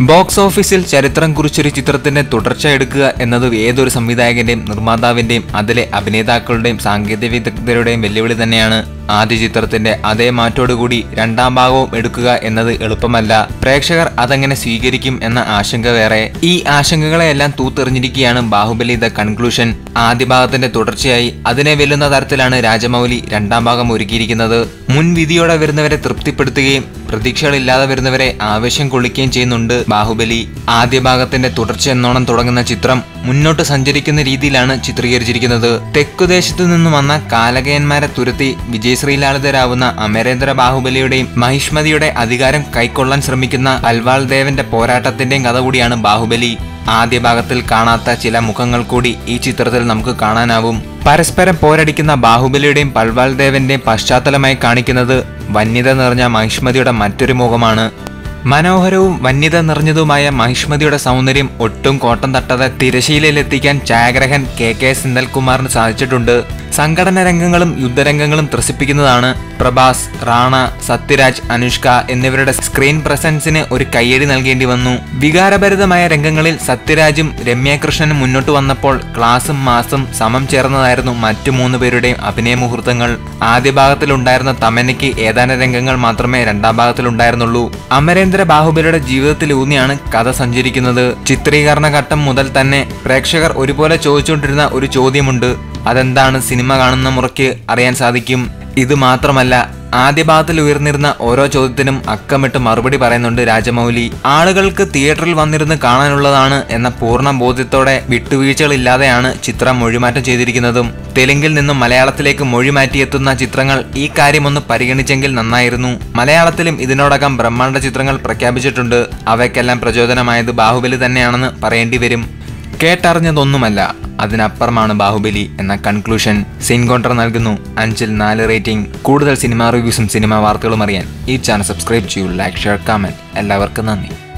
box ഓഫീസിൽ ചരിത്രം കുറിച്ചൊരു ചിത്രത്തിന്റെ തുടർച്ച എടുക്കുക എന്നത് ഏതൊരു സംവിധായകന്റെയും നിർമ്മാതാവിന്റെയും അതിലെ അഭിനേതാക്കളുടെയും സാങ്കേതിക വിദഗ്ധരുടെയും വെല്ലുവിളി തന്നെയാണ് ആദ്യ ചിത്രത്തിന്റെ അതേ മാറ്റോടുകൂടി രണ്ടാം ഭാഗവും എടുക്കുക എന്നത് എളുപ്പമല്ല പ്രേക്ഷകർ അതെങ്ങനെ സ്വീകരിക്കും എന്ന ആശങ്ക വേറെ ഈ ആശങ്കകളെയെല്ലാം തൂത്തെറിഞ്ഞിരിക്കുകയാണ് ബാഹുബലി ദ കൺക്ലൂഷൻ ആദ്യ ഭാഗത്തിന്റെ തുടർച്ചയായി അതിനെ വെല്ലുന്ന തരത്തിലാണ് രാജമൗലി രണ്ടാം ഭാഗം ഒരുക്കിയിരിക്കുന്നത് മുൻവിധിയോടെ വരുന്നവരെ തൃപ്തിപ്പെടുത്തുകയും പ്രതീക്ഷകളില്ലാതെ വരുന്നവരെ ആവേശം കൊള്ളിക്കുകയും ചെയ്യുന്നുണ്ട് ബാഹുബലി ആദ്യ ഭാഗത്തിന്റെ തുടർച്ച എന്നോണം തുടങ്ങുന്ന ചിത്രം മുന്നോട്ട് സഞ്ചരിക്കുന്ന രീതിയിലാണ് ചിത്രീകരിച്ചിരിക്കുന്നത് തെക്കുദേശത്തു നിന്നും വന്ന കാലകയന്മാരെ തുരത്തി വിജയശ്രീലാളിതരാവുന്ന അമരേന്ദ്ര ബാഹുബലിയുടെയും മഹിഷ്മതിയുടെ അധികാരം കൈക്കൊള്ളാൻ ശ്രമിക്കുന്ന പൽവാൾ ദേവന്റെ പോരാട്ടത്തിന്റെയും കഥ കൂടിയാണ് ബാഹുബലി ആദ്യ ഭാഗത്തിൽ കാണാത്ത ചില മുഖങ്ങൾ കൂടി ഈ ചിത്രത്തിൽ നമുക്ക് കാണാനാവും പരസ്പരം പോരടിക്കുന്ന ബാഹുബലിയുടെയും പൽവാൾ ദേവന്റെയും പശ്ചാത്തലമായി കാണിക്കുന്നത് വന്യത നിറഞ്ഞ മഹിഷ്മതിയുടെ മറ്റൊരു മുഖമാണ് മനോഹരവും വന്യത നിറഞ്ഞതുമായ മഹിഷ്മതിയുടെ സൗന്ദര്യം ഒട്ടും കോട്ടം തട്ടാതെ തിരശീലയിലെത്തിക്കാൻ ഛായാഗ്രഹൻ കെ കെ സിന്ദൽകുമാറിന് സാധിച്ചിട്ടുണ്ട് സംഘടന രംഗങ്ങളും യുദ്ധരംഗങ്ങളും ത്രസിപ്പിക്കുന്നതാണ് പ്രഭാസ് റാണ സത്യരാജ് അനുഷ്ക എന്നിവരുടെ സ്ക്രീൻ പ്രസൻസിന് ഒരു കയ്യടി നൽകേണ്ടി വന്നു വികാരഭരിതമായ രംഗങ്ങളിൽ സത്യരാജും രമ്യകൃഷ്ണനും മുന്നോട്ട് വന്നപ്പോൾ ക്ലാസും മാസും സമം ചേർന്നതായിരുന്നു മറ്റു മൂന്ന് പേരുടെയും അഭിനയ മുഹൂർത്തങ്ങൾ ആദ്യ ഭാഗത്തിലുണ്ടായിരുന്ന തമനയ്ക്ക് ഏതാനും രംഗങ്ങൾ മാത്രമേ രണ്ടാം ഭാഗത്തിലുണ്ടായിരുന്നുള്ളൂ അമരേന്ദ്ര ബാഹുബലിയുടെ ജീവിതത്തിൽ ഊന്നിയാണ് കഥ സഞ്ചരിക്കുന്നത് ചിത്രീകരണ ഘട്ടം മുതൽ തന്നെ പ്രേക്ഷകർ ഒരുപോലെ ചോദിച്ചുകൊണ്ടിരുന്ന ഒരു ചോദ്യമുണ്ട് അതെന്താണ് സിനിമ കാണുന്ന മുറയ്ക്ക് അറിയാൻ സാധിക്കും ഇത് മാത്രമല്ല ആദ്യ ഭാഗത്തിൽ ഉയർന്നിരുന്ന ഓരോ ചോദ്യത്തിനും അക്കമിട്ട് മറുപടി പറയുന്നുണ്ട് രാജമൗലി ആളുകൾക്ക് തിയേറ്ററിൽ വന്നിരുന്ന് കാണാനുള്ളതാണ് എന്ന പൂർണ്ണ ബോധ്യത്തോടെ വിട്ടുവീഴ്ചകളില്ലാതെയാണ് ചിത്രം മൊഴിമാറ്റം ചെയ്തിരിക്കുന്നതും തെലുങ്കിൽ നിന്നും മലയാളത്തിലേക്ക് മൊഴി മാറ്റിയെത്തുന്ന ചിത്രങ്ങൾ ഈ കാര്യമൊന്ന് പരിഗണിച്ചെങ്കിൽ നന്നായിരുന്നു മലയാളത്തിലും ഇതിനോടകം ബ്രഹ്മാണ്ഡ ചിത്രങ്ങൾ പ്രഖ്യാപിച്ചിട്ടുണ്ട് അവയ്ക്കെല്ലാം പ്രചോദനമായത് ബാഹുബലി തന്നെയാണെന്ന് പറയേണ്ടി വരും കേട്ടറിഞ്ഞതൊന്നുമല്ല അതിനപ്പുറമാണ് ബാഹുബലി എന്ന കൺക്ലൂഷൻ സിൻകോണ്ടർ നൽകുന്നു അഞ്ചിൽ നാല് റേറ്റിംഗ് കൂടുതൽ സിനിമാ റിവ്യൂസും സിനിമാ വാർത്തകളും അറിയാൻ ഈ ചാനൽ സബ്സ്ക്രൈബ് ചെയ്യൂ ലൈക്ക് ഷെയർ കമന്റ് എല്ലാവർക്കും നന്ദി